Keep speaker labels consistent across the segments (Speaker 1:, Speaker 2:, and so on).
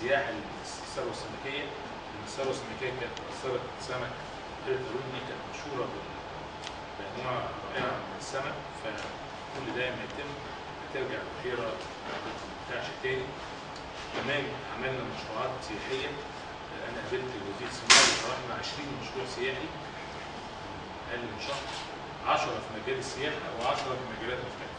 Speaker 1: سياح الثروه السمكيه لان الثروه السمكيه كانت اثرت سمك بحيره قارون دي كانت مشهوره بال- بانواع رائعه من السمك فكل ده لما يتم هترجع البحيره ما ترجعش تاني كمان عملنا مشروعات سياحيه انا قابلت الوزير سماوي طرحنا 20 مشروع سياحي اقل من شهر 10 في مجال السياحه و10 في مجالات مختلفه.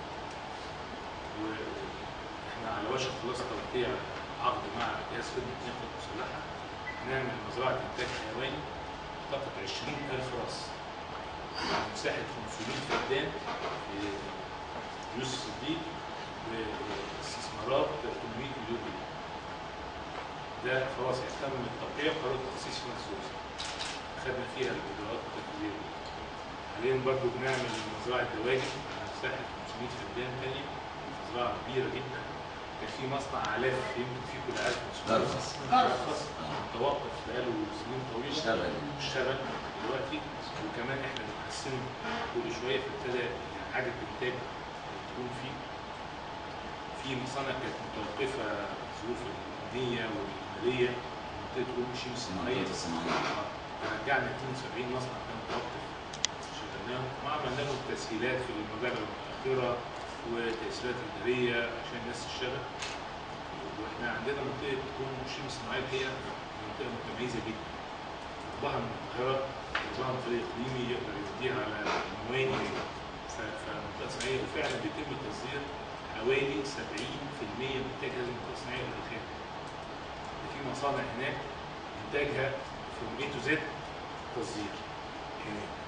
Speaker 1: واحنا على وشك خلاص توقيع عقد مع جهاز خدمه النقل المسلحه هنعمل مزرعه انتاج حيواني تقف 20000 راس على مساحه 500 فدان في يوسف الصديق باستثمارات 800 مليون جنيه. ده خلاص تم التوقيع قرار التخصيص في مصر خدنا فيها الاجراءات التنفيذيه دي. حاليا برضو بنعمل مزرعه دواجن على مساحه 500 فدان تانية مزرعه كبيره جدا كان في مصنع علاف يمكن فيه كل عارف
Speaker 2: درفس.
Speaker 1: درفس متوقف بقاله سنين طويله
Speaker 2: اشتغل.
Speaker 1: اشتغل دلوقتي وكمان احنا بنحسنه كل شويه فابتدى اعاده الانتاج تكون فيه في مصانع كانت متوقفه ظروف الامنيه والماليه منطقه روم شيم الصناعيه
Speaker 2: منطقة الصناعية.
Speaker 1: رجعنا 72 مصنع كان متوقف شغلناهم وعملنا لهم تسهيلات في المبالغ المتاخره وتيسيرات اداريه عشان الناس تشتغل واحنا عندنا منطقه روم شيم الصناعيه هي منطقه متميزه جدا قربها من القاهره قربها من طريق اقليمي يقدر يوديها على المواني ف- فمنطقه صناعيه وفعلا بيتم تصدير حوالي 70% من انتاج هذه المنطقه الصناعيه الى الخارج. في مصانع هناك انتاجها from A to Z تصدير هناك